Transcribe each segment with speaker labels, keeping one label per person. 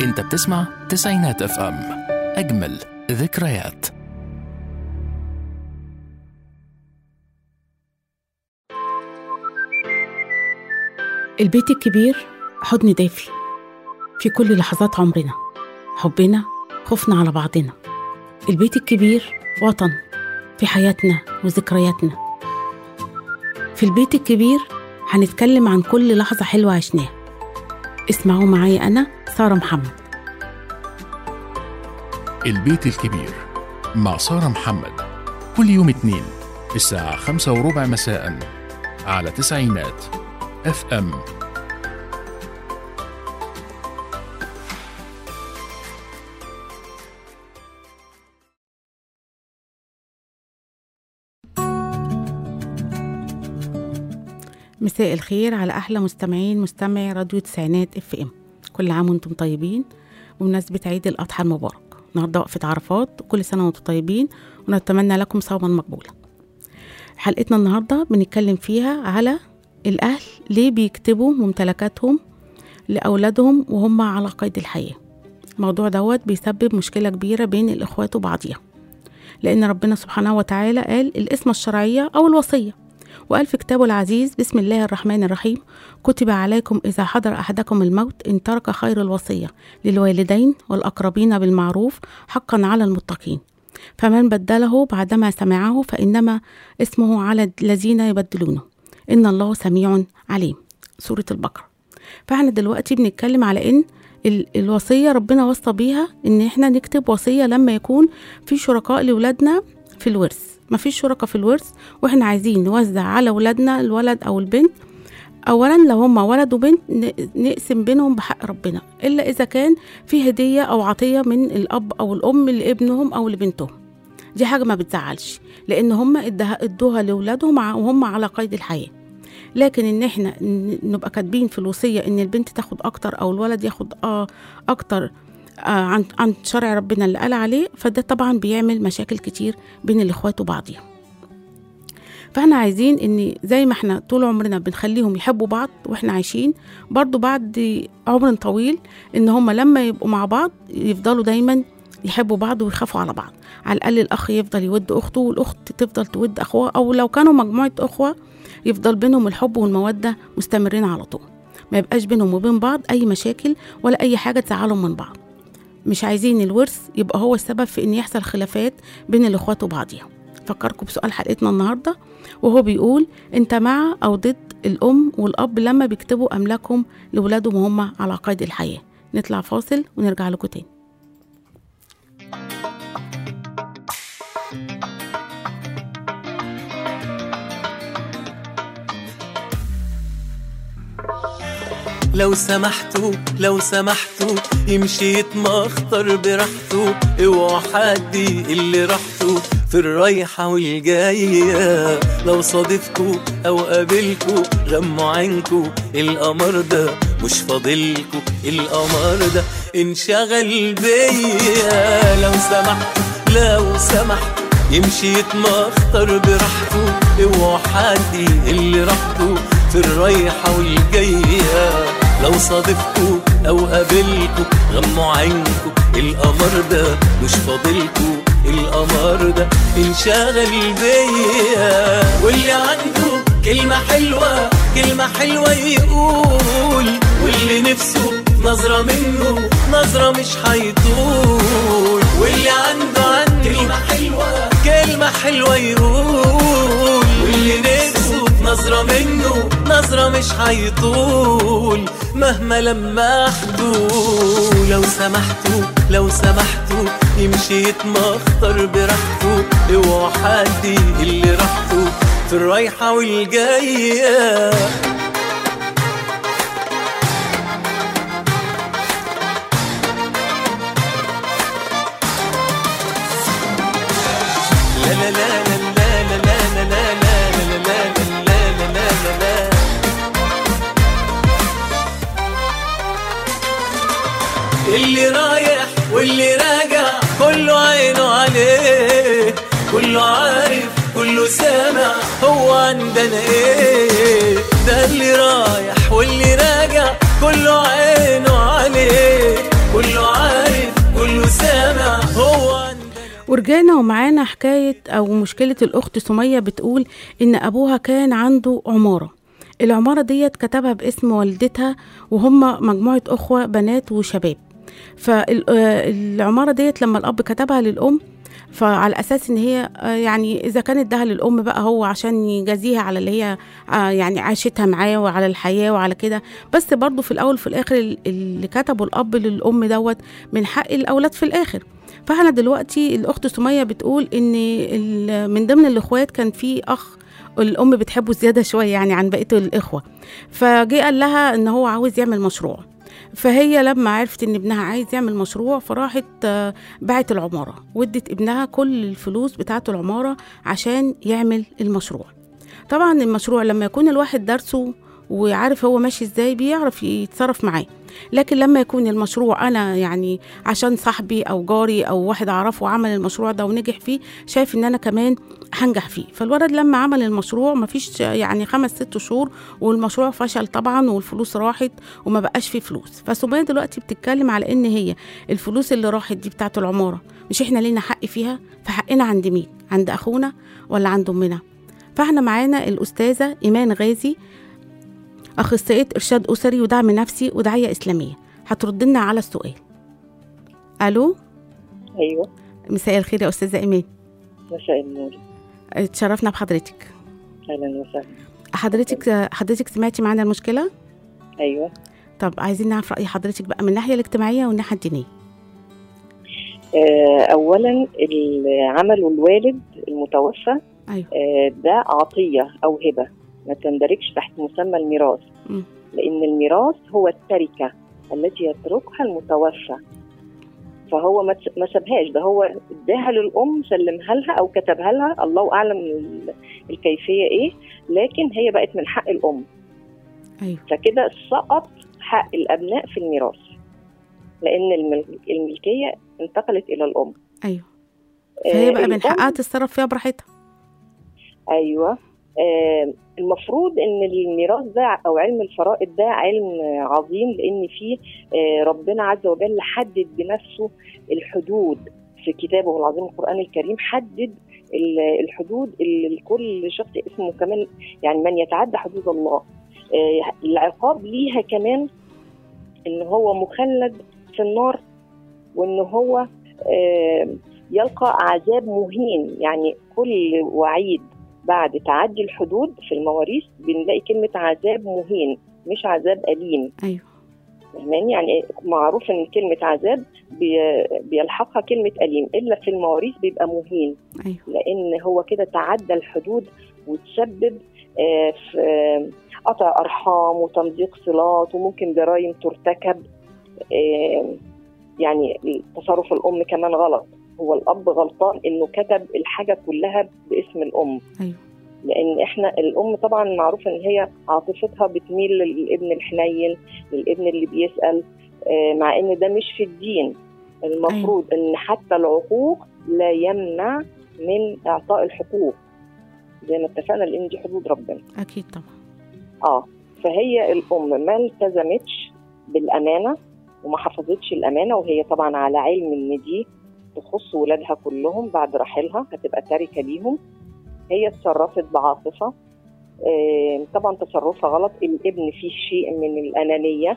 Speaker 1: انت بتسمع تسعينات اف ام اجمل ذكريات
Speaker 2: البيت الكبير حضن دافي في كل لحظات عمرنا حبنا خوفنا على بعضنا البيت الكبير وطن في حياتنا وذكرياتنا في البيت الكبير هنتكلم عن كل لحظة حلوة عشناها اسمعوا معايا أنا سارة محمد
Speaker 1: البيت الكبير مع سارة محمد كل يوم اثنين الساعة خمسة وربع مساء على تسعينات اف ام
Speaker 2: مساء الخير على أحلى مستمعين مستمعي راديو تسعينات اف ام كل عام وانتم طيبين بمناسبة عيد الأضحى المبارك النهاردة وقفة عرفات كل سنة وانتم طيبين ونتمنى لكم صوما مقبولا حلقتنا النهاردة بنتكلم فيها على الأهل ليه بيكتبوا ممتلكاتهم لأولادهم وهم على قيد الحياة الموضوع دوت بيسبب مشكلة كبيرة بين الإخوات وبعضها لأن ربنا سبحانه وتعالى قال الاسم الشرعية أو الوصية وقال في كتابه العزيز بسم الله الرحمن الرحيم كتب عليكم إذا حضر أحدكم الموت إن ترك خير الوصية للوالدين والأقربين بالمعروف حقا على المتقين فمن بدله بعدما سمعه فإنما اسمه على الذين يبدلونه إن الله سميع عليم سورة البقرة فاحنا دلوقتي بنتكلم على إن ال- الوصية ربنا وصى بيها إن إحنا نكتب وصية لما يكون في شركاء لولادنا في الورث مفيش شركاء في الورث واحنا عايزين نوزع على ولادنا الولد او البنت اولا لو هما ولد وبنت ن- نقسم بينهم بحق ربنا الا اذا كان في هديه او عطيه من الاب او الام لابنهم او لبنتهم دي حاجه ما بتزعلش لان هما ادها- ادوها لاولادهم ع- وهم على قيد الحياه لكن ان احنا ن- نبقى كاتبين في الوصيه ان البنت تاخد اكتر او الولد ياخد آه اكتر آه عن عن شرع ربنا اللي قال عليه فده طبعا بيعمل مشاكل كتير بين الاخوات وبعضهم فاحنا عايزين ان زي ما احنا طول عمرنا بنخليهم يحبوا بعض واحنا عايشين برضو بعد عمر طويل ان هم لما يبقوا مع بعض يفضلوا دايما يحبوا بعض ويخافوا على بعض على الاقل الاخ يفضل يود اخته والاخت تفضل تود اخوها او لو كانوا مجموعه اخوه يفضل بينهم الحب والموده مستمرين على طول ما يبقاش بينهم وبين بعض اي مشاكل ولا اي حاجه تزعلهم من بعض مش عايزين الورث يبقى هو السبب في ان يحصل خلافات بين الاخوات وبعضهم فكركم بسؤال حلقتنا النهارده وهو بيقول انت مع او ضد الام والاب لما بيكتبوا املاكهم لاولادهم وهم على قيد الحياه نطلع فاصل ونرجع لكم تاني
Speaker 3: لو سمحتوا لو سمحتوا يمشي يتمخطر براحته اوعوا حد اللي راحته في الرايحة والجاية لو صادفكوا أو قابلكوا غموا عينكوا القمر ده مش فاضلكوا القمر ده انشغل بيا لو سمحتوا لو سمحتوا يمشي يتمخطر براحته اوعوا حد اللي راحته في الرايحة والجاية لو صادفكوا أو قابلكوا غموا عينكوا القمر ده مش فاضلكوا القمر ده انشغل بيا واللي عنده كلمة حلوة كلمة حلوة يقول واللي نفسه نظرة منه نظرة مش هيطول واللي عنده عنده كلمة حلوة كلمة حلوة يقول واللي نفسه نظرة منه نظرة مش هيطول مهما لمحته لو سمحتوا لو سمحتوا يمشي يتمخطر براحته اوعوا حد اللي راحته في الرايحة والجاية لا لا لا لا لا لا لا لا لا لا لا لا لا لا لا اللي رايح واللي راجع كله عينه عليه كله عارف كله سامع هو عندنا ايه ده اللي رايح واللي راجع كله عينه عليه كله
Speaker 2: ورجعنا ومعانا حكاية أو مشكلة الأخت سمية بتقول إن أبوها كان عنده عمارة العمارة ديت كتبها باسم والدتها وهم مجموعة أخوة بنات وشباب فالعمارة ديت لما الأب كتبها للأم فعلى اساس ان هي آه، يعني اذا كان اداها للام بقى هو عشان يجازيها على اللي هي آه، يعني عاشتها معاه وعلى الحياه وعلى كده بس برضه في الاول وفي الاخر ال- اللي كتبه الاب للام دوت من حق الاولاد في الاخر فاحنا دلوقتي الاخت سميه بتقول ان ال- من ضمن الاخوات كان في اخ الام بتحبه زياده شويه يعني عن بقيه الاخوه فجه قال لها ان هو عاوز يعمل مشروع فهي لما عرفت ان ابنها عايز يعمل مشروع فراحت آه، باعت العماره وادت ابنها كل الفلوس بتاعه العماره عشان يعمل المشروع طبعا المشروع لما يكون الواحد درسه وعارف هو ماشي ازاي بيعرف يتصرف معاه لكن لما يكون المشروع انا يعني عشان صاحبي او جاري او واحد اعرفه عمل المشروع ده ونجح فيه شايف ان انا كمان هنجح فيه فالولد لما عمل المشروع مفيش يعني خمس ست شهور والمشروع فشل طبعا والفلوس راحت وما بقاش فيه فلوس فسمية دلوقتي بتتكلم على ان هي الفلوس اللي راحت دي بتاعت العمارة مش احنا لينا حق فيها فحقنا عند مين عند اخونا ولا عند امنا فاحنا معانا الاستاذة ايمان غازي اخصائية ارشاد اسري ودعم نفسي وداعية اسلامية هترد لنا على السؤال الو
Speaker 4: ايوه
Speaker 2: مساء الخير يا استاذة ايمان
Speaker 4: مساء النور
Speaker 2: اتشرفنا بحضرتك
Speaker 4: اهلا وسهلا
Speaker 2: حضرتك حضرتك سمعتي معانا المشكلة
Speaker 4: ايوه
Speaker 2: طب عايزين نعرف رأي حضرتك بقى من الناحية الاجتماعية والناحية الدينية
Speaker 4: آه اولا اللي عمله الوالد المتوفى
Speaker 2: ايوه
Speaker 4: آه ده عطيه او هبه ما تندرجش تحت مسمى الميراث
Speaker 2: مم.
Speaker 4: لان الميراث هو التركه التي يتركها المتوفى فهو ما تس- ما سابهاش ده هو اداها للام سلمها لها او كتبها لها الله اعلم ال- الكيفيه ايه لكن هي بقت من حق الام
Speaker 2: ايوه
Speaker 4: فكده سقط حق الابناء في الميراث لان المل- الملكيه انتقلت الى الام
Speaker 2: ايوه فهي بقى
Speaker 4: آه،
Speaker 2: من
Speaker 4: الأم-
Speaker 2: حقها تتصرف فيها براحتها
Speaker 4: ايوه آه، المفروض ان الميراث ده او علم الفرائض ده علم عظيم لان فيه آه، ربنا عز وجل حدد بنفسه الحدود في كتابه العظيم القران الكريم حدد ال- الحدود اللي لكل شخص اسمه كمان يعني من يتعدى حدود الله آه، العقاب ليها كمان ان هو مخلد في النار وان هو آه، يلقى عذاب مهين يعني كل وعيد بعد تعدي الحدود في المواريث بنلاقي كلمة عذاب مهين مش عذاب أليم
Speaker 2: ايوه
Speaker 4: فاهماني يعني معروف ان كلمة عذاب بي- بيلحقها كلمة أليم إلا في المواريث بيبقى مهين
Speaker 2: ايوه
Speaker 4: لأن هو كده تعدى الحدود وتسبب آه، في آه، قطع أرحام وتمزيق صلات وممكن جرائم ترتكب آه، يعني تصرف الأم كمان غلط هو الأب غلطان إنه كتب الحاجة كلها باسم الأم
Speaker 2: ايوه
Speaker 4: لان احنا الام طبعا معروف ان هي عاطفتها بتميل للابن الحنين للابن اللي بيسال آه، مع ان ده مش في الدين المفروض ان حتى العقوق لا يمنع من اعطاء الحقوق زي ما اتفقنا لان دي حدود ربنا
Speaker 2: اكيد طبعا
Speaker 4: اه فهي الام ما التزمتش بالامانه وما حفظتش الامانه وهي طبعا على علم ان دي تخص ولادها كلهم بعد رحيلها هتبقى تركه ليهم هي اتصرفت بعاطفه آه، طبعا تصرفها غلط الابن فيه شيء من الانانيه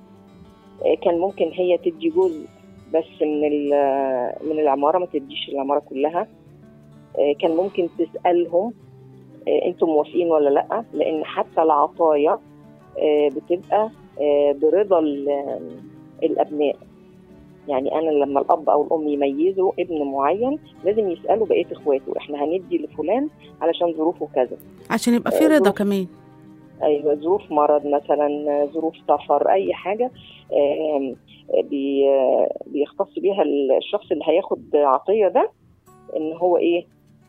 Speaker 4: آه، كان ممكن هي تدي جزء بس من ال- من العماره ما تديش العماره كلها آه، كان ممكن تسالهم آه، انتم موافقين ولا لا لان حتى العطايا آه، بتبقى آه، برضا ال- الابناء يعني انا لما الاب او الام يميزوا ابن معين لازم يسالوا بقيه اخواته احنا هندي لفلان علشان ظروفه كذا
Speaker 2: عشان يبقى في
Speaker 4: آه،
Speaker 2: رضا
Speaker 4: ظروف.
Speaker 2: كمان
Speaker 4: ايوه ظروف مرض مثلا آه، ظروف سفر اي حاجه آم، آه، بي آه، بيختص بيها الشخص اللي هياخد عطيه ده ان هو ايه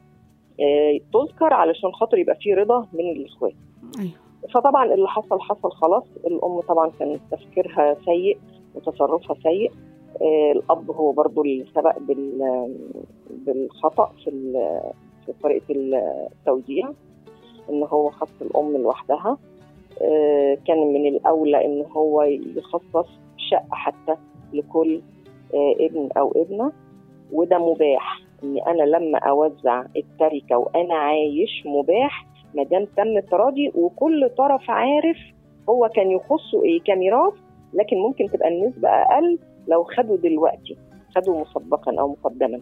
Speaker 4: آه، تذكر علشان خاطر يبقى فيه رضا من الاخوات
Speaker 2: ايوه
Speaker 4: فطبعا اللي حصل حصل خلاص الام طبعا كان تفكيرها سيء وتصرفها سيء آه، الاب هو برضو اللي سبق بال- بالخطا في ال- في طريقه التوزيع ان هو خص الام لوحدها آه، كان من الاولى ان هو يخصص شقه حتى لكل آه، ابن او ابنه وده مباح ان انا لما اوزع التركه وانا عايش مباح ما دام تم التراضي وكل طرف عارف هو كان يخصه ايه كميراث لكن ممكن تبقى النسبه اقل لو خدوا دلوقتي خدوا مسبقا او مقدما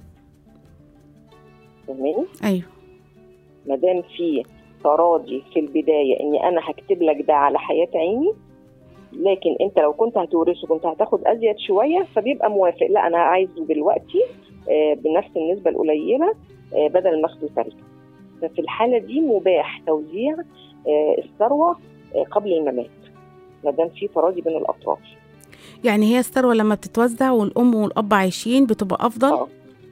Speaker 4: فاهماني؟
Speaker 2: ايوه
Speaker 4: ما دام في تراضي في البدايه اني انا هكتب لك ده على حياه عيني لكن انت لو كنت هتورثه كنت هتاخد ازيد شويه فبيبقى موافق لا انا عايزه دلوقتي آه، بنفس النسبه القليله آه، بدل ما اخده تركه ففي الحاله دي مباح توزيع آه، الثروه آه، قبل الممات ما دام في تراضي بين الاطراف
Speaker 2: يعني هي الثروه لما بتتوزع والام والاب عايشين بتبقى افضل
Speaker 4: آه.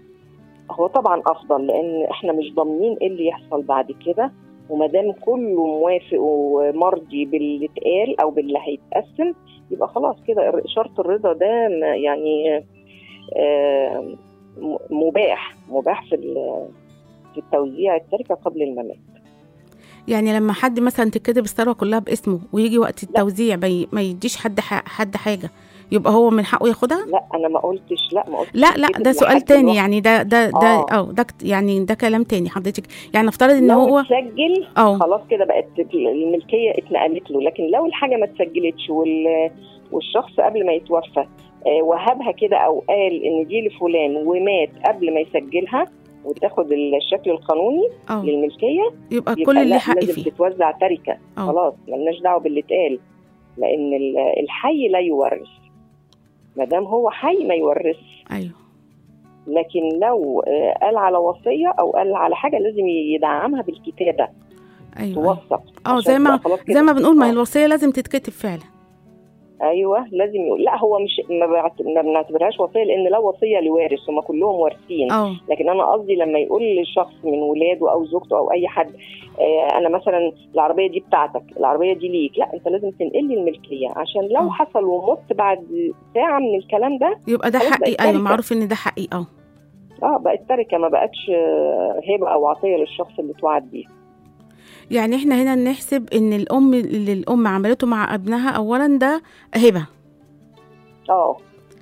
Speaker 4: هو طبعا افضل لان احنا مش ضامنين ايه اللي يحصل بعد كده وما دام كله موافق ومرضي باللي اتقال او باللي هيتقسم يبقى خلاص كده الر- شرط الرضا ده ما- يعني آه، م- مباح مباح في ال- في التوزيع التركه قبل الممات
Speaker 2: يعني لما حد مثلا تتكتب الثروه كلها باسمه ويجي وقت التوزيع ما ي- ما يديش حد ح- حد حاجه يبقى هو من حقه ياخدها
Speaker 4: لا انا ما قلتش لا ما قلتش
Speaker 2: لا لا
Speaker 4: يتكتب
Speaker 2: ده سؤال
Speaker 4: لحد
Speaker 2: تاني
Speaker 4: لوحده.
Speaker 2: يعني ده ده ده
Speaker 4: آه.
Speaker 2: اه ده كت- يعني ده كلام تاني حضرتك يعني نفترض ان
Speaker 4: لو
Speaker 2: هو
Speaker 4: اتسجل
Speaker 2: اه
Speaker 4: خلاص كده بقت الملكيه اتنقلت له لكن لو الحاجه ما اتسجلتش وال... والشخص قبل ما يتوفى آه، وهبها كده او قال ان دي لفلان ومات قبل ما يسجلها وتاخد الشكل القانوني
Speaker 2: اه
Speaker 4: للملكيه
Speaker 2: يبقى
Speaker 4: يبقى
Speaker 2: كل اللي
Speaker 4: لا،
Speaker 2: حق
Speaker 4: لازم
Speaker 2: فيه
Speaker 4: تتوزع تركه
Speaker 2: اه
Speaker 4: خلاص ملناش دعوه باللي اتقال لان ال- الحي لا يورث ما دام هو حي ما يورث
Speaker 2: ايوه
Speaker 4: لكن لو آه، قال على وصيه او قال على حاجه لازم يدعمها بالكتابه
Speaker 2: ايوه أيوة.
Speaker 4: توثق
Speaker 2: اه
Speaker 4: عشان
Speaker 2: زي ما
Speaker 4: تبقى خلاص كده.
Speaker 2: زي ما بنقول ما هي
Speaker 4: آه.
Speaker 2: الوصيه لازم تتكتب فعلا
Speaker 4: ايوه لازم يقول لا هو مش ما, بعت... ما بنعتبرهاش وصيه لان لا وصيه لوارث هم كلهم وارثين
Speaker 2: اه
Speaker 4: لكن انا قصدي لما يقول لشخص من ولاده او زوجته او اي حد آه انا مثلا العربيه دي بتاعتك العربيه دي ليك لا انت لازم تنقل لي الملكيه عشان لو
Speaker 2: آه.
Speaker 4: حصل ومت بعد ساعه من الكلام ده
Speaker 2: يبقى ده
Speaker 4: خلاص
Speaker 2: حقي
Speaker 4: بقت
Speaker 2: ايوه
Speaker 4: تركة.
Speaker 2: معروف ان ده حقي اه
Speaker 4: اه بقت تركه ما بقتش آه، هبه او عطيه للشخص اللي اتوعد بيه
Speaker 2: يعني احنا هنا نحسب ان الام اللي الام عملته مع ابنها اولا ده هبه
Speaker 4: اه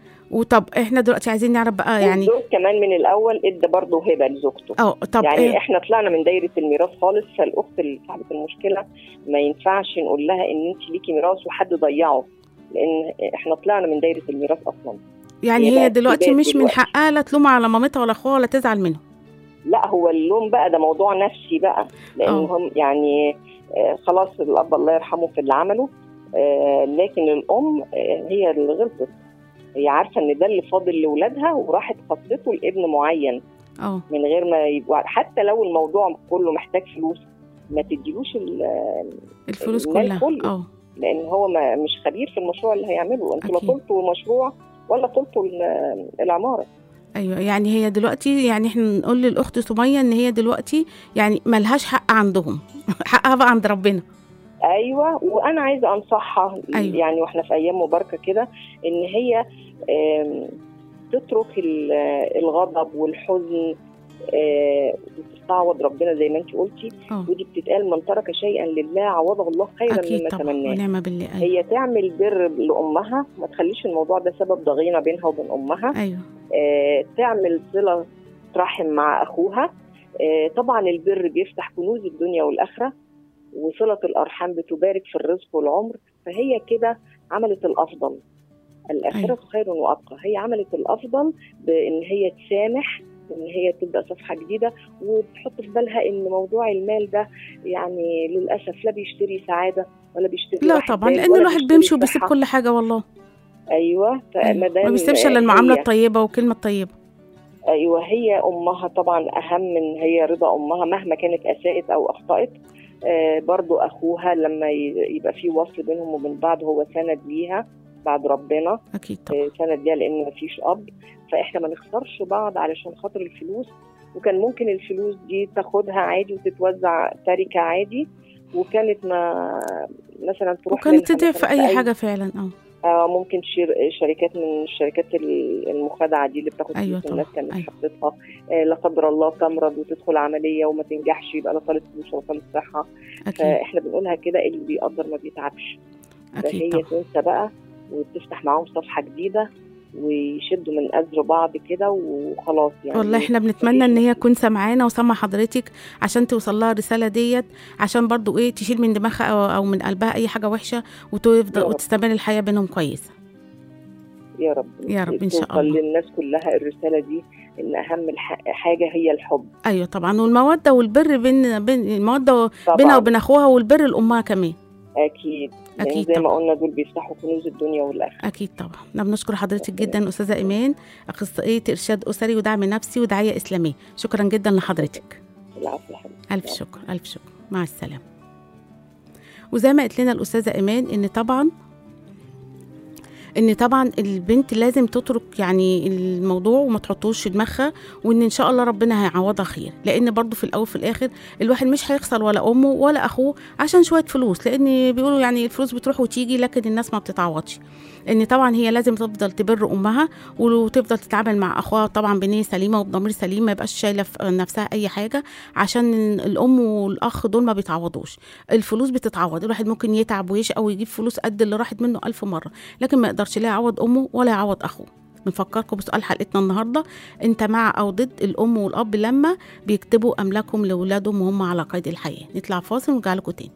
Speaker 2: وطب احنا دلوقتي عايزين نعرف بقى يعني
Speaker 4: والزوج كمان من الاول ادى برضه هبه لزوجته
Speaker 2: اه طب
Speaker 4: يعني
Speaker 2: إيه؟
Speaker 4: احنا طلعنا من دايره الميراث خالص فالاخت اللي صاحبه المشكله ما ينفعش نقول لها ان انت ليكي ميراث وحد ضيعه لان احنا طلعنا من دايره الميراث اصلا
Speaker 2: يعني
Speaker 4: هي
Speaker 2: هي
Speaker 4: بقت
Speaker 2: دلوقتي
Speaker 4: هبات
Speaker 2: مش من
Speaker 4: دلوقتي.
Speaker 2: حقها لا تلوم على مامتها ولا اخوها ولا تزعل منهم
Speaker 4: لا هو اللوم بقى ده موضوع نفسي بقى لان
Speaker 2: آه.
Speaker 4: هم يعني آه، خلاص الاب الله يرحمه في اللي عمله آه، لكن الام آه، هي اللي غلطت هي عارفه ان ده اللي فاضل لاولادها وراحت خصته لابن معين
Speaker 2: اه
Speaker 4: من غير ما يبقوا حتى لو الموضوع كله محتاج فلوس ما تديلوش ال-
Speaker 2: الفلوس
Speaker 4: المال
Speaker 2: كلها
Speaker 4: كله.
Speaker 2: اه
Speaker 4: لان هو ما مش خبير في المشروع اللي هيعمله انتوا لا
Speaker 2: أكيد.
Speaker 4: طلتوا مشروع ولا طلتوا ال- العماره
Speaker 2: ايوه يعني هي دلوقتي يعني احنا نقول للاخت سميه ان هي دلوقتي يعني ملهاش حق عندهم حقها بقى عند ربنا
Speaker 4: ايوه وانا عايزه انصحها
Speaker 2: أيوة.
Speaker 4: يعني واحنا في ايام مباركه كده ان هي آم، تترك ال- الغضب والحزن آه، وتستعوض ربنا زي ما انت قلتي
Speaker 2: اه
Speaker 4: ودي بتتقال من ترك شيئا لله عوضه الله خيرا
Speaker 2: اكيد
Speaker 4: مما
Speaker 2: طبعا
Speaker 4: تمناه
Speaker 2: ونعم بالله ايوه
Speaker 4: هي تعمل بر لامها ما تخليش الموضوع ده سبب ضغينه بينها وبين امها
Speaker 2: ايوه
Speaker 4: آه، تعمل صله رحم مع اخوها آه، طبعا البر بيفتح كنوز الدنيا والاخره وصله الارحام بتبارك في الرزق والعمر فهي كده عملت الافضل الاخره
Speaker 2: أيوة.
Speaker 4: خير وابقى هي عملت الافضل بان هي تسامح ان هي تبدا صفحه جديده وتحط في بالها ان موضوع المال ده يعني للاسف لا بيشتري سعاده ولا بيشتري
Speaker 2: لا
Speaker 4: راحة
Speaker 2: طبعا
Speaker 4: بال
Speaker 2: لان
Speaker 4: ولا
Speaker 2: الواحد
Speaker 4: بيشتري
Speaker 2: بيمشي وبيسيب
Speaker 4: صحة.
Speaker 2: كل حاجه والله
Speaker 4: ايوه فما
Speaker 2: أيوة.
Speaker 4: دام
Speaker 2: ما بيسيبش الا المعامله
Speaker 4: هي-
Speaker 2: الطيبه والكلمه الطيبه
Speaker 4: ايوه هي امها طبعا اهم من هي رضا امها مهما كانت اساءت او اخطات آه برضو اخوها لما ي- يبقى في وصل بينهم وبين بعض هو سند ليها بعد ربنا
Speaker 2: اكيد طبعا
Speaker 4: آه سند ليها لان مفيش اب فاحنا ما نخسرش بعض علشان خاطر الفلوس وكان ممكن الفلوس دي تاخدها عادي وتتوزع تركه عادي وكانت ما مثلا تروح
Speaker 2: وكانت
Speaker 4: منها
Speaker 2: تضيع
Speaker 4: مثلاً
Speaker 2: في اي حاجه فعلا اه
Speaker 4: آه ممكن شر... شركات من الشركات ال- المخادعه دي اللي بتاخد
Speaker 2: أيوة
Speaker 4: فلوس الناس
Speaker 2: طبعاً،
Speaker 4: كانت
Speaker 2: أيوة.
Speaker 4: حطتها آه لا قدر الله تمرض وتدخل عمليه وما تنجحش يبقى لا طالت فلوس ولا طالت صحه
Speaker 2: اكيد
Speaker 4: فاحنا بنقولها كده اللي بيقدر ما بيتعبش
Speaker 2: اكيد
Speaker 4: فهي
Speaker 2: طبعا
Speaker 4: تنسى بقى وتفتح معاهم صفحه جديده ويشدوا من أزر بعض كده وخلاص يعني
Speaker 2: والله احنا بنتمنى ان هي تكون سامعانا وسامعه حضرتك عشان توصل لها الرساله ديت عشان برضو ايه تشيل من دماغها او, أو من قلبها اي حاجه وحشه وتفضل
Speaker 4: يا رب.
Speaker 2: وتستمر الحياه بينهم كويسه
Speaker 4: يا رب
Speaker 2: يا رب إن شاء
Speaker 4: توصل
Speaker 2: الله.
Speaker 4: للناس كلها الرسالة دي إن أهم الح- حاجة هي الحب
Speaker 2: ايوه طبعا والموده والبر بين بين الموده
Speaker 4: طبعا
Speaker 2: بينها وبين اخوها والبر لامها كمان
Speaker 4: أكيد لأن
Speaker 2: أكيد
Speaker 4: زي ما
Speaker 2: طبعا.
Speaker 4: قلنا دول بيفتحوا كنوز الدنيا والآخرة
Speaker 2: اكيد طبعا احنا بنشكر حضرتك جدا استاذه ايمان اخصائيه ارشاد اسري ودعم نفسي وداعيه اسلاميه شكرا جدا لحضرتك
Speaker 4: العفو يا حبيبي
Speaker 2: ألف شكر ألف شكر مع السلامة وزي ما قالت لنا الأستاذة إيمان إن طبعا ان طبعا البنت لازم تترك يعني الموضوع وما تحطوش في دماغها وان ان شاء الله ربنا هيعوضها خير لان برضو في الاول في الاخر الواحد مش هيخسر ولا امه ولا اخوه عشان شويه فلوس لان بيقولوا يعني الفلوس بتروح وتيجي لكن الناس ما بتتعوضش ان طبعا هي لازم تفضل تبر امها وتفضل تتعامل مع اخوها طبعا بنيه سليمه وبضمير سليم ما يبقاش شايله في نفسها اي حاجه عشان الام والاخ دول ما بيتعوضوش الفلوس بتتعوض الواحد ممكن يتعب ويشقى ويجيب فلوس قد اللي راحت منه ألف مره لكن ما يقدرش لا يعوض امه ولا يعوض اخوه بنفكركم بسؤال حلقتنا النهارده انت مع او ضد الام والاب لما بيكتبوا املاكهم لاولادهم وهم على قيد الحياه نطلع فاصل ونرجع لكم تاني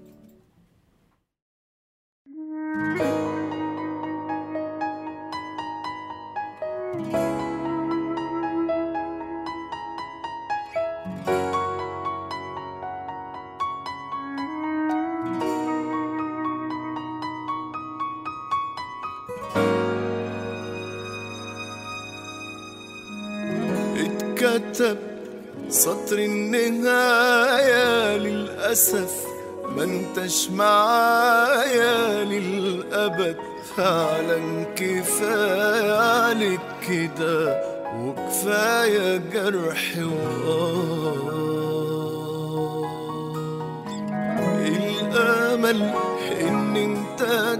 Speaker 5: اتكتب سطر النهاية للأسف ما انتش معايا للأبد فعلا كفاية عليك كده وكفاية جرح وآه الامل ان انت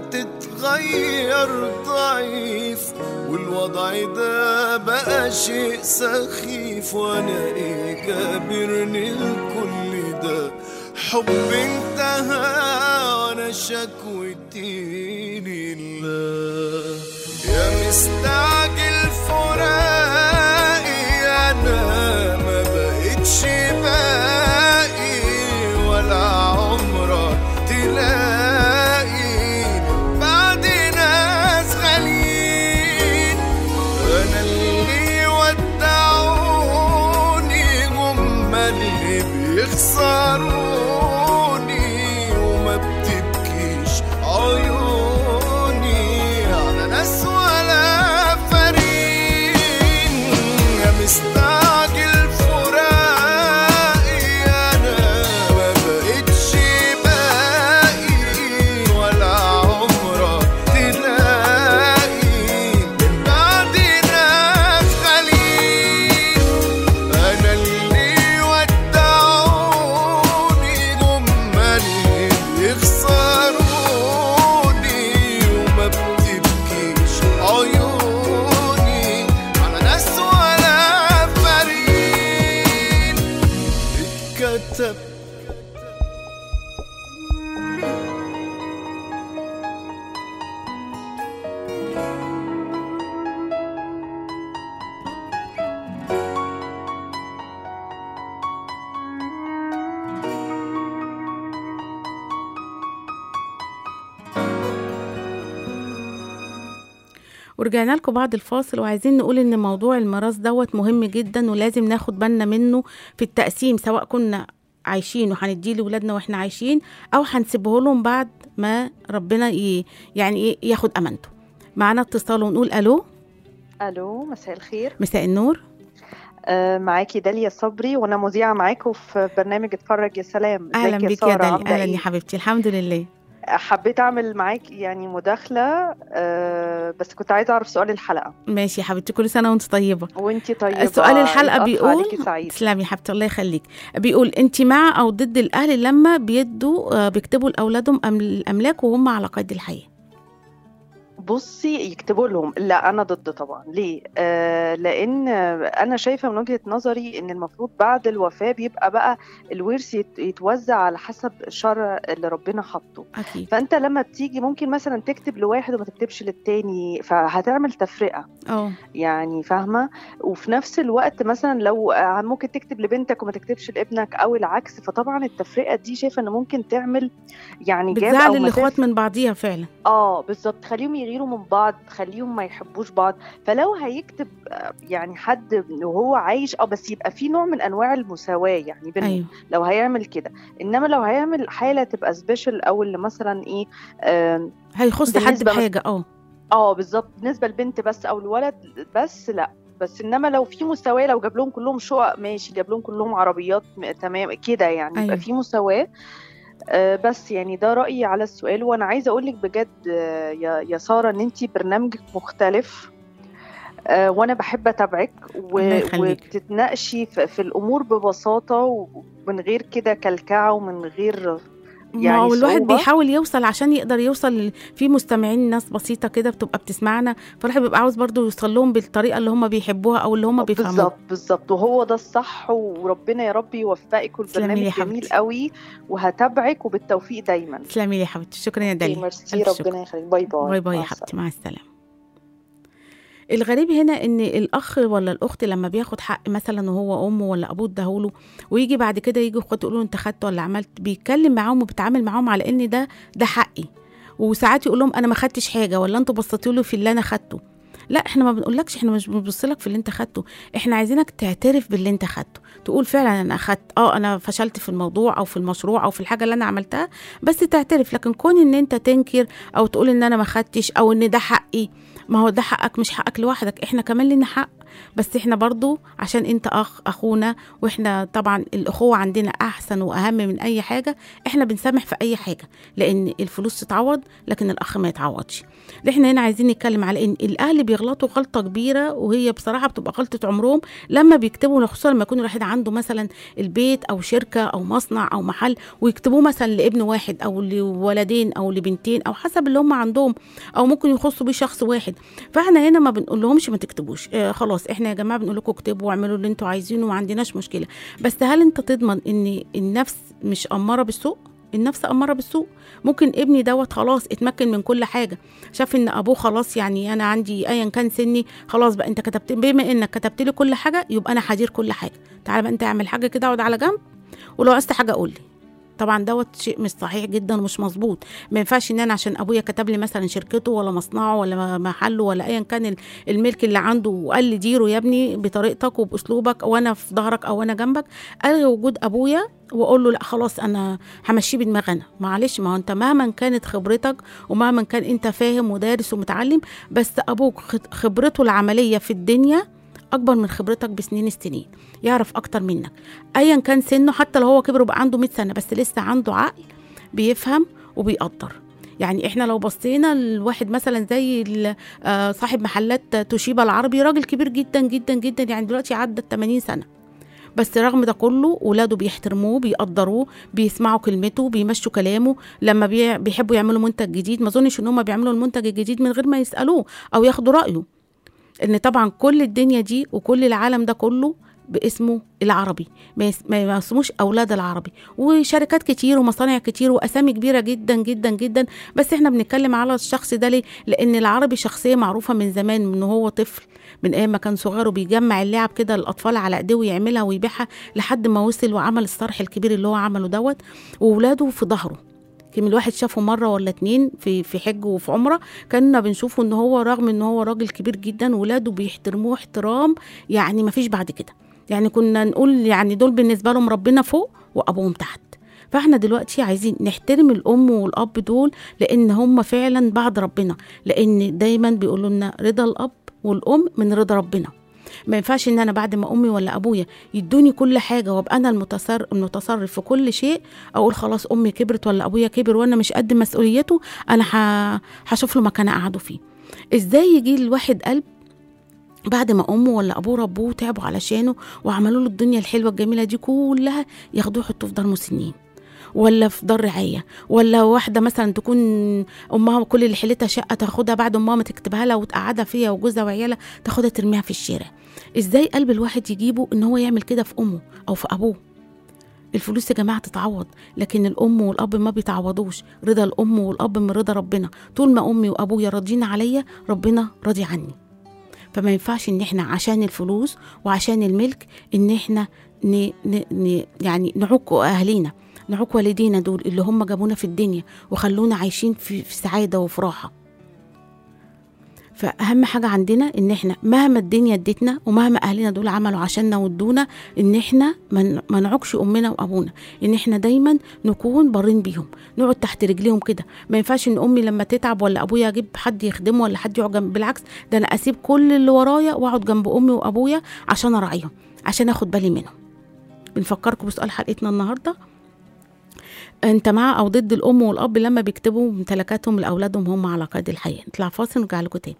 Speaker 5: تتغير ضعيف والوضع ده بقى شيء سخيف وانا ايه جابرني الكل ده حب انتهى وانا شكوتي لله يا مستعجل فراقي انا ما بقتش باقي ولا عمرك تلاقي بعد ناس غاليين انا اللي ودعوني هم اللي بيخسروني وما بتبكيش عيوني على ناس ولا فريق يا مستعجل فراقي انا ما بقتش باقي ولا عمرك تلاقي من بعد ناس خليل انا اللي ودعوني هم اللي بيخسروني وما بتبكيش عيوني على ناس ولا فريق اتكتب
Speaker 2: ورجعنا لكم بعد الفاصل وعايزين نقول ان موضوع الميراث دوت مهم جدا ولازم ناخد بالنا منه في التقسيم سواء كنا عايشين وهنديه لاولادنا واحنا عايشين او هنسيبه لهم بعد ما ربنا ي... يعني ايه ياخد امانته معانا اتصال ونقول الو
Speaker 6: الو مساء الخير
Speaker 2: مساء النور
Speaker 6: آه معاكي داليا صبري وانا مذيعه معاكم في برنامج اتفرج يا سلام ازيك
Speaker 2: اهلا بيك يا
Speaker 6: سارة؟
Speaker 2: داليا
Speaker 6: عاملة
Speaker 2: اهلا
Speaker 6: إيه؟
Speaker 2: يا حبيبتي الحمد لله
Speaker 6: حبيت اعمل معاك يعني مداخله آه بس كنت عايزه اعرف سؤال الحلقه
Speaker 2: ماشي يا حبيبتي كل سنه وانت طيبه
Speaker 6: وانتي طيبه
Speaker 2: سؤال الحلقه
Speaker 6: القطع
Speaker 2: بيقول
Speaker 6: عليكي سعيد
Speaker 2: تسلمي يا حبيبتي الله يخليك بيقول انت مع او ضد الاهل لما بيدوا آه، بيكتبوا لاولادهم أم- الاملاك وهم على قيد الحياه
Speaker 6: بصي يكتبوا لهم لا انا ضد طبعا ليه آه لان انا شايفه من وجهه نظري ان المفروض بعد الوفاه بيبقى بقى الورث يت- يتوزع على حسب الشرع اللي ربنا حاطه
Speaker 2: اكيد
Speaker 6: فانت لما بتيجي ممكن مثلا تكتب لواحد وما تكتبش للتاني فهتعمل تفرقه
Speaker 2: اه
Speaker 6: يعني فاهمه وفي نفس الوقت مثلا لو آه، ممكن تكتب لبنتك وما تكتبش لابنك او العكس فطبعا التفرقه دي شايفه ان ممكن تعمل يعني جاب او
Speaker 2: بتزعل الاخوات
Speaker 6: مسافه
Speaker 2: من بعضيها فعلا
Speaker 6: اه بالظبط خليهم يغيروا من بعض خليهم ما يحبوش بعض فلو هيكتب آه، يعني حد وهو عايش اه بس يبقى في نوع من انواع المساواه يعني بينهم
Speaker 2: ايوه
Speaker 6: لو هيعمل كده انما لو هيعمل حاله تبقى سبيشال او اللي مثلا ايه آم،
Speaker 2: هيخص حد
Speaker 6: بالنسبة مس-
Speaker 2: بحاجه اه
Speaker 6: اه بالظبط بالنسبه للبنت بس او الولد بس لا بس انما لو في مساواه لو جاب لهم كلهم شقق ماشي جاب لهم كلهم عربيات م- تمام كده يعني
Speaker 2: أيوة.
Speaker 6: يبقى في مساواه آه، بس يعني ده رايي على السؤال وانا عايزه اقول لك بجد آه، يا يا ساره ان انت برنامجك مختلف آه، وانا بحب اتابعك و-
Speaker 2: الله يخليك.
Speaker 6: وبتتناقشي في في الامور ببساطه ومن غير كده كلكعه ومن غير
Speaker 2: ما
Speaker 6: يعني
Speaker 2: هو الواحد
Speaker 6: صعوبة.
Speaker 2: بيحاول يوصل عشان يقدر يوصل ل- في مستمعين ناس بسيطه كده بتبقى بتسمعنا فالواحد بيبقى عاوز برضو يوصل لهم بالطريقه اللي هم بيحبوها او اللي هم بيفهموها
Speaker 6: بالظبط بالظبط وهو ده الصح وربنا يا رب يوفقك
Speaker 2: تسلمي لي
Speaker 6: والبرنامج
Speaker 2: يا
Speaker 6: جميل
Speaker 2: حبيبتي.
Speaker 6: قوي وهتابعك وبالتوفيق دايما
Speaker 2: تسلمي لي يا حبيبتي شكرا يا داليا
Speaker 6: ميرسي
Speaker 2: ألف شكر.
Speaker 6: ربنا يخليك باي باي
Speaker 2: باي باي
Speaker 6: مع
Speaker 2: يا
Speaker 6: السلامة.
Speaker 2: حبيبتي مع السلامه الغريب هنا ان الاخ ولا الاخت لما بياخد حق مثلا وهو امه ولا ابوه اداهوله ويجي بعد كده يجي اخواته يقولوا له انت خدت ولا عملت بيتكلم معاهم وبيتعامل معاهم على ان ده ده حقي وساعات يقول لهم انا ما خدتش حاجه ولا انتوا بصيتوا له في اللي انا خدته لا احنا ما بنقولكش احنا مش بنبص لك في اللي انت خدته احنا عايزينك تعترف باللي انت خدته تقول فعلا انا اخدت اه انا فشلت في الموضوع او في المشروع او في الحاجه اللي انا عملتها بس تعترف لكن كون ان انت تنكر او تقول ان انا ما خدتش او ان ده حقي ما هو ده حقك مش حقك لوحدك احنا كمان لنا حق بس احنا برضو عشان انت اخ اخونا واحنا طبعا الاخوه عندنا احسن واهم من اي حاجه احنا بنسامح في اي حاجه لان الفلوس تتعوض لكن الاخ ما يتعوضش احنا هنا عايزين نتكلم على ان الاهل بيغلطوا غلطه كبيره وهي بصراحه بتبقى غلطه عمرهم لما بيكتبوا خصوصا لما يكون الواحد عنده مثلا البيت او شركه او مصنع او محل ويكتبوه مثلا لابن واحد او لولدين او لبنتين او حسب اللي هم عندهم او ممكن يخصوا بيه شخص واحد فاحنا هنا ما بنقول لهمش ما تكتبوش آه خلاص احنا يا جماعه بنقول لكم اكتبوا واعملوا اللي انتوا عايزينه وما عندناش مشكله بس هل انت تضمن ان النفس مش اماره بالسوء النفس اماره بالسوء ممكن ابني دوت خلاص اتمكن من كل حاجه شاف ان ابوه خلاص يعني انا عندي ايا كان سني خلاص بقى انت كتبت بما انك كتبت لي كل حاجه يبقى انا هدير كل حاجه تعالى بقى انت اعمل حاجه كده اقعد على جنب ولو عايزت حاجه قول لي طبعا دوت شيء مش صحيح جدا ومش مظبوط ما ينفعش ان انا عشان ابويا كتب لي مثلا شركته ولا مصنعه ولا محله ولا ايا كان ال- الملك اللي عنده وقال لي ديره يا ابني بطريقتك وباسلوبك وانا في ظهرك او انا جنبك الغي وجود ابويا واقول له لا خلاص انا همشيه بدماغي انا معلش ما هو انت مهما كانت خبرتك ومهما كان انت فاهم ودارس ومتعلم بس ابوك خ- خبرته العمليه في الدنيا اكبر من خبرتك بسنين السنين يعرف اكتر منك ايا كان سنه حتى لو هو كبر وبقى عنده 100 سنه بس لسه عنده عقل بيفهم وبيقدر يعني احنا لو بصينا لواحد مثلا زي ال- آه، صاحب محلات توشيبا العربي راجل كبير جدا جدا جدا يعني دلوقتي عدى ال 80 سنه بس رغم ده كله ولاده بيحترموه بيقدروه بيسمعوا كلمته بيمشوا كلامه لما بي- بيحبوا يعملوا منتج جديد ما اظنش ان هم بيعملوا المنتج الجديد من غير ما يسالوه او ياخدوا رايه ان طبعا كل الدنيا دي وكل العالم ده كله باسمه العربي ما يس- ما يسموش اولاد العربي وشركات كتير ومصانع كتير واسامي كبيره جدا جدا جدا بس احنا بنتكلم على الشخص ده ليه لان العربي شخصيه معروفه من زمان من هو طفل من ايام ما كان صغير وبيجمع اللعب كده للاطفال على ايديه ويعملها ويبيعها لحد ما وصل وعمل الصرح الكبير اللي هو عمله دوت وولاده في ظهره كان الواحد شافه مره ولا اتنين في في حج وفي عمره كنا بنشوفه ان هو رغم ان هو راجل كبير جدا ولاده بيحترموه احترام يعني ما فيش بعد كده يعني كنا نقول يعني دول بالنسبه لهم ربنا فوق وابوهم تحت فاحنا دلوقتي عايزين نحترم الام والاب دول لان هم فعلا بعد ربنا لان دايما بيقولوا لنا رضا الاب والام من رضا ربنا ما ينفعش ان انا بعد ما امي ولا ابويا يدوني كل حاجه وابقى انا المتصرف المتصرف في كل شيء اقول خلاص امي كبرت ولا ابويا كبر وانا مش قد مسؤوليته انا ه- هشوف له مكان اقعده فيه ازاي يجي الواحد قلب بعد ما امه ولا ابوه ربوه تعبوا علشانه وعملوا له الدنيا الحلوه الجميله دي كلها ياخدوه يحطوه في دار مسنين ولا في دار رعايه ولا واحده مثلا تكون امها كل اللي حيلتها شقه تاخدها بعد امها ما تكتبها لها وتقعدها فيها وجوزها وعيالها تاخدها ترميها في الشارع ازاي قلب الواحد يجيبه ان هو يعمل كده في امه او في ابوه الفلوس يا جماعه تتعوض لكن الام والاب ما بيتعوضوش رضا الام والاب من رضا ربنا طول ما امي وابويا راضيين عليا ربنا راضي عني فما ينفعش ان احنا عشان الفلوس وعشان الملك ان احنا ن... ن... ن... يعني نعوق اهالينا نعوق والدينا دول اللي هم جابونا في الدنيا وخلونا عايشين في, في سعاده وفي راحه فاهم حاجه عندنا ان احنا مهما الدنيا ادتنا ومهما اهلنا دول عملوا عشاننا وادونا ان احنا ما ن- ما نعوقش امنا وابونا ان احنا دايما نكون بارين بيهم نقعد تحت رجليهم كده ما ينفعش ان امي لما تتعب ولا ابويا اجيب حد يخدمه ولا حد يقعد جنب بالعكس ده انا اسيب كل اللي ورايا واقعد جنب امي وابويا عشان اراعيهم عشان اخد بالي منهم بنفكركم بسؤال حلقتنا النهارده انت مع او ضد الام والاب لما بيكتبوا ممتلكاتهم لاولادهم هم على قيد الحياه نطلع فاصل ونرجع لكم تاني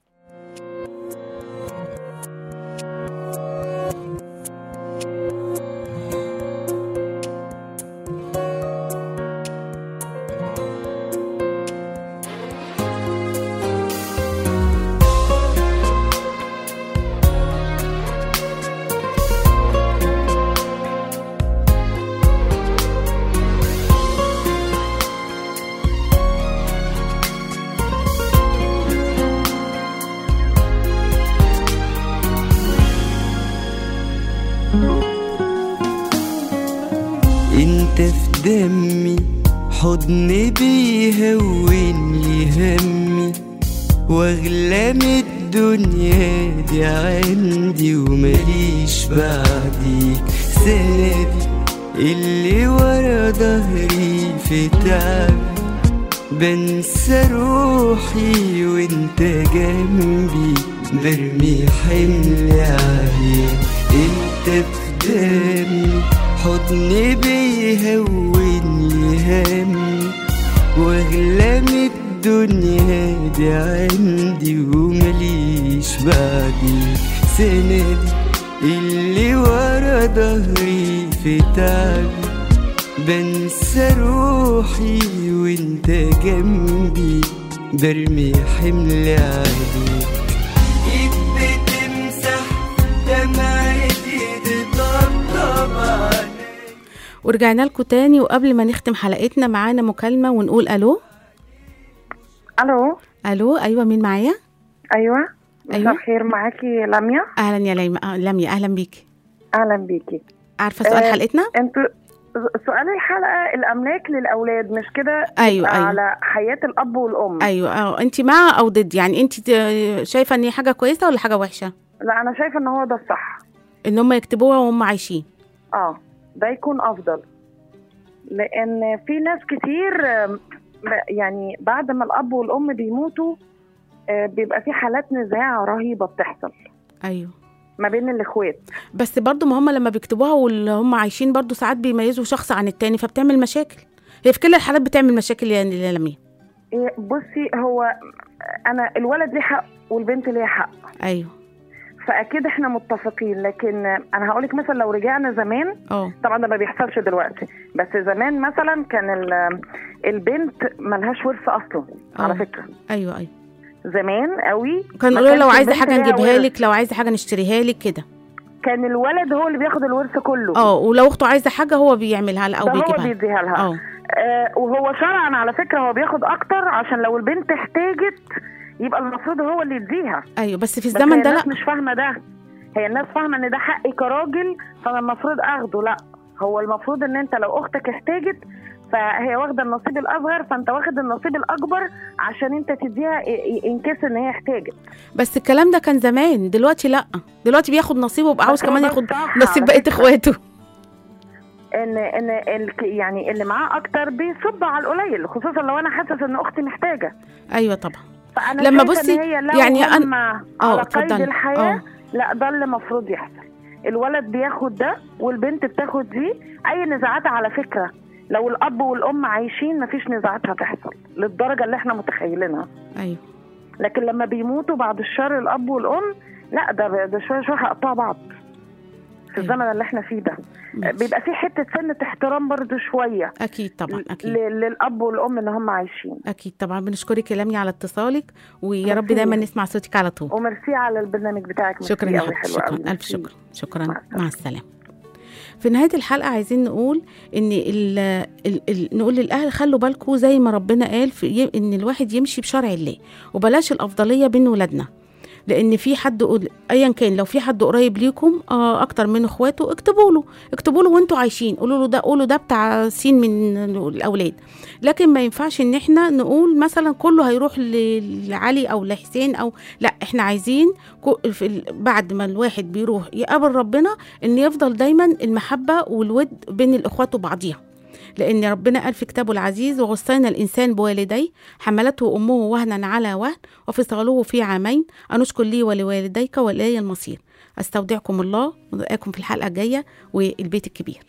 Speaker 7: انت في دمي حضن بيهون لي همي واغلى من الدنيا دي عندي ومليش بعديك سندي اللي ورا ظهري في تعب بنسى روحي وانت جنبي برمي حملي عليك انت في دمي حضن بيهون لي همي واغلى من الدنيا دي عندي ومليش بعديك سندي اللي ورا ظهري في تعبي بنسى روحي وانت جنبي برمي حمل عليك ايد بتمسح دمعتي تطبطب عليك
Speaker 2: ورجعنا لكم تاني وقبل ما نختم حلقتنا معانا مكالمه ونقول الو
Speaker 8: الو
Speaker 2: الو ايوه مين معايا
Speaker 8: ايوه مساء
Speaker 2: أيوة.
Speaker 8: الخير معاكي لميا
Speaker 2: اهلا يا ليمى آه، لميا اهلا بيكي
Speaker 8: اهلا بيكي
Speaker 2: عارفه سؤال
Speaker 8: آه،
Speaker 2: حلقتنا
Speaker 8: انتوا سؤال الحلقه الاملاك للاولاد مش كده
Speaker 2: ايوه
Speaker 8: يبقى
Speaker 2: ايوه
Speaker 8: على حياه الاب والام
Speaker 2: ايوه اه انت مع او ضد يعني انت ت- شايفه ان هي حاجه كويسه ولا حاجه وحشه
Speaker 8: لا انا شايفه ان هو ده الصح
Speaker 2: ان هم يكتبوها وهم عايشين
Speaker 8: اه ده يكون افضل لان في ناس كتير آم، ب- يعني بعد ما الاب والام بيموتوا آه، بيبقى في حالات نزاع رهيبه بتحصل
Speaker 2: ايوه
Speaker 8: ما بين الاخوات
Speaker 2: بس برضو ما هم لما بيكتبوها واللي هم عايشين برضو ساعات بيميزوا شخص عن التاني فبتعمل مشاكل هي في كل الحالات بتعمل مشاكل يا يا لميا
Speaker 8: إيه، بصي هو انا الولد ليه حق والبنت ليها حق
Speaker 2: ايوه
Speaker 8: فاكيد احنا متفقين لكن انا هقولك مثلا لو رجعنا زمان
Speaker 2: اه
Speaker 8: طبعا ده ما بيحصلش دلوقتي بس زمان مثلا كان ال- البنت ملهاش ورث اصلا على
Speaker 2: آه.
Speaker 8: فكره
Speaker 2: ايوه ايوه
Speaker 8: زمان قوي
Speaker 2: كان
Speaker 8: ما
Speaker 2: يقولوا لو
Speaker 8: كانش
Speaker 2: عايزه
Speaker 8: البنت
Speaker 2: حاجه
Speaker 8: ليها
Speaker 2: نجيبها
Speaker 8: ورث.
Speaker 2: لك لو عايزه حاجه نشتريها لك كده
Speaker 8: كان الولد هو اللي بياخد الورث كله
Speaker 2: اه ولو اخته عايزه حاجه هو بيعملها لها او
Speaker 8: ده هو
Speaker 2: بيجيبها لها.
Speaker 8: بيديها لها
Speaker 2: اه
Speaker 8: آه وهو شرعا على فكره هو بياخد اكتر عشان لو البنت احتاجت يبقى المفروض هو اللي يديها
Speaker 2: ايوه بس في
Speaker 8: بس
Speaker 2: الزمن
Speaker 8: هي
Speaker 2: ده لا
Speaker 8: الناس مش فاهمه ده هي الناس فاهمه ان ده حقي كراجل فانا المفروض اخده لا هو المفروض ان انت لو اختك احتاجت فهي واخده النصيب الاصغر فانت واخد النصيب الاكبر عشان انت تديها انكس ان هي احتاجت
Speaker 2: بس الكلام ده كان زمان دلوقتي لا دلوقتي بياخد نصيبه ويبقى عاوز
Speaker 8: بس هو
Speaker 2: كمان
Speaker 8: ده
Speaker 2: ياخد
Speaker 8: الصح
Speaker 2: نصيب
Speaker 8: على
Speaker 2: بقيه
Speaker 8: فكرة.
Speaker 2: اخواته
Speaker 8: ان ان ال- يعني اللي معاه اكتر بيصب على القليل خصوصا لو انا حاسس ان اختي محتاجه
Speaker 2: ايوه طبعا
Speaker 8: فانا
Speaker 2: لما
Speaker 8: شايفة
Speaker 2: بصي،
Speaker 8: إن هي لو
Speaker 2: يعني أنا-
Speaker 8: هم
Speaker 2: آه،
Speaker 8: على قيد
Speaker 2: اتفضلي.
Speaker 8: الحياه
Speaker 2: آه.
Speaker 8: لا ده اللي المفروض يحصل الولد بياخد ده والبنت بتاخد دي اي نزاعات على فكره لو الاب والام عايشين مفيش نزاعات هتحصل للدرجه اللي احنا متخيلينها
Speaker 2: ايوه
Speaker 8: لكن لما بيموتوا بعد الشر الاب والام لا ده ده شويه شويه هيقطعوا بعض في الزمن اللي احنا فيه ده بيبقى في حته سنه احترام برضو شويه
Speaker 2: اكيد طبعا اكيد
Speaker 8: ل- للاب والام ان هم عايشين
Speaker 2: اكيد طبعا بنشكرك يا لميا على اتصالك ويا رب
Speaker 8: ميرسي.
Speaker 2: دايما نسمع صوتك على طول
Speaker 8: وميرسي على البرنامج بتاعك ميرسي
Speaker 2: شكرا يا
Speaker 8: أوي،
Speaker 2: حبيبتي
Speaker 8: حلو أوي،
Speaker 2: شكرا الف
Speaker 8: ميرسي.
Speaker 2: شكر شكرا
Speaker 8: مع
Speaker 2: مع السلامه في نهايه الحلقه عايزين نقول ان ال ال ال نقول للاهل خلوا بالكم زي ما ربنا قال في ي- ان الواحد يمشي بشرع الله وبلاش الافضليه بين ولادنا لان في حد قل- ايا كان لو في حد قريب ليكم آه اكتر من اخواته اكتبوا له اكتبوا له وانتوا عايشين قولوا له ده قولوا ده بتاع سين من الاولاد لكن ما ينفعش ان احنا نقول مثلا كله هيروح ل- لعلي او لحسين او لا احنا عايزين كو- في ال- بعد ما الواحد بيروح يقابل ربنا ان يفضل دايما المحبه والود بين الاخوات وبعضيها لأن ربنا قال في كتابه العزيز ووصينا الإنسان بوالديه حملته أمه وهنا على وهن وفصاله في عامين أن اشكر لي ولوالديك وإلي المصير أستودعكم الله ونلقاكم في الحلقة الجاية والبيت الكبير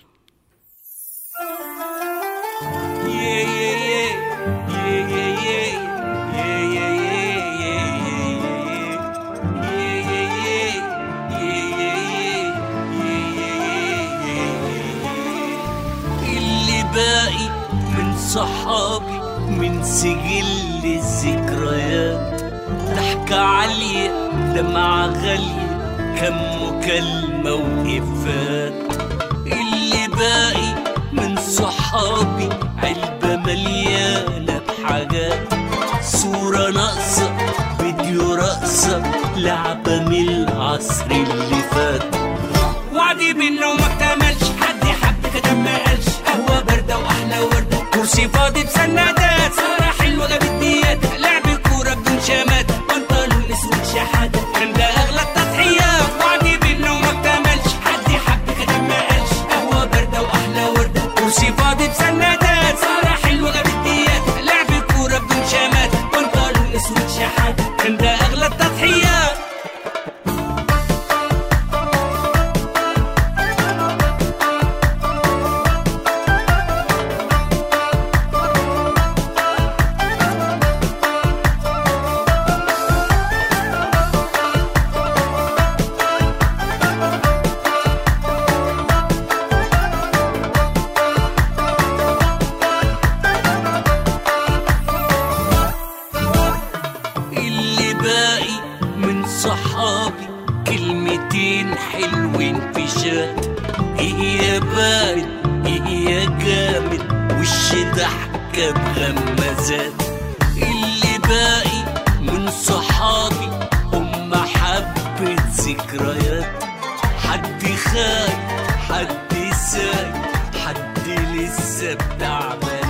Speaker 9: اللي باقي من صحابي من سجل الذكريات ضحكة عالية دمعة غالية كم مكالمة وإفات اللي باقي من صحابي علبة مليانة بحاجات صورة ناقصة فيديو رقصة لعبة من العصر اللي فات وعدي منه وما اكتملش حد حب كتب ما قالش قهوة باردة وأحلى وردة كرسي فاضي بسندات سهرة حلوة جابت ديات لعب كورة بدون شمات بنطلون اسود شحاتة كان ده أغلى التضحيات وعدي منه وما اكتملش حد حب كتب ما قالش قهوة باردة وأحلى وردة كرسي فاضي بسندات سهرة حلوة جابت ديات لعب كورة بدون شمات بنطلون اسود شحاتة كان ده أغلى التضحيات اللي باقي من صحابي كلمتين حلوين في شات هي بارد هي جامد وش ضحكة بغمازات اللي باقي من صحابي هم حبة ذكريات حد خايف حد سايق حد لسه بتاع بنات